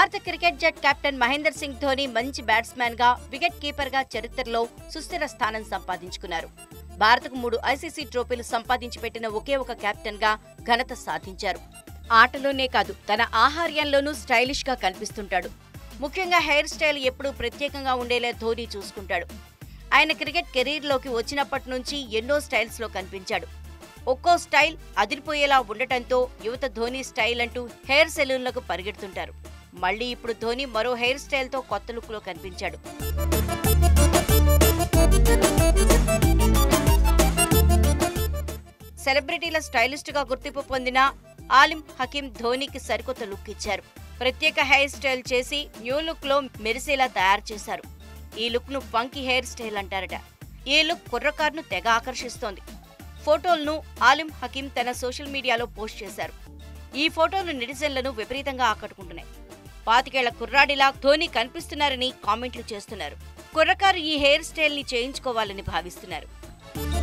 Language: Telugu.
భారత క్రికెట్ జట్ కెప్టెన్ మహేందర్ సింగ్ ధోని మంచి బ్యాట్స్మెన్ గా వికెట్ కీపర్ గా చరిత్రలో సుస్థిర స్థానం సంపాదించుకున్నారు భారత్కు మూడు ఐసీసీ ట్రోఫీలు సంపాదించి పెట్టిన ఒకే ఒక కెప్టెన్ గా ఘనత సాధించారు ఆటలోనే కాదు తన ఆహార్యంలోనూ స్టైలిష్ గా కనిపిస్తుంటాడు ముఖ్యంగా హెయిర్ స్టైల్ ఎప్పుడూ ప్రత్యేకంగా ఉండేలా ధోని చూసుకుంటాడు ఆయన క్రికెట్ కెరీర్లోకి వచ్చినప్పటి నుంచి ఎన్నో స్టైల్స్ లో కనిపించాడు ఒక్కో స్టైల్ అదిరిపోయేలా ఉండటంతో యువత ధోని స్టైల్ అంటూ హెయిర్ సెలూన్లకు పరిగెడుతుంటారు మళ్ళీ ఇప్పుడు ధోని మరో హెయిర్ స్టైల్తో కొత్త లుక్లో కనిపించాడు సెలబ్రిటీల స్టైలిస్ట్ గా గుర్తింపు పొందిన ఆలిం హకీం ధోనికి సరికొత్త లుక్ ఇచ్చారు ప్రత్యేక హెయిర్ స్టైల్ చేసి న్యూ లుక్ లో మెరిసేలా తయారు చేశారు ఈ లుక్ ను ఫంకీ హెయిర్ స్టైల్ అంటారట ఈ లుక్ కుర్రకారును తెగ ఆకర్షిస్తోంది ఫోటోలను ఆలిం హకీం తన సోషల్ మీడియాలో పోస్ట్ చేశారు ఈ ఫోటోలు నెటిజన్లను విపరీతంగా ఆకట్టుకుంటున్నాయి పాతికేళ్ల కుర్రాడిలా ధోని కనిపిస్తున్నారని కామెంట్లు చేస్తున్నారు కుర్రకారు ఈ హెయిర్ స్టైల్ ని చేయించుకోవాలని భావిస్తున్నారు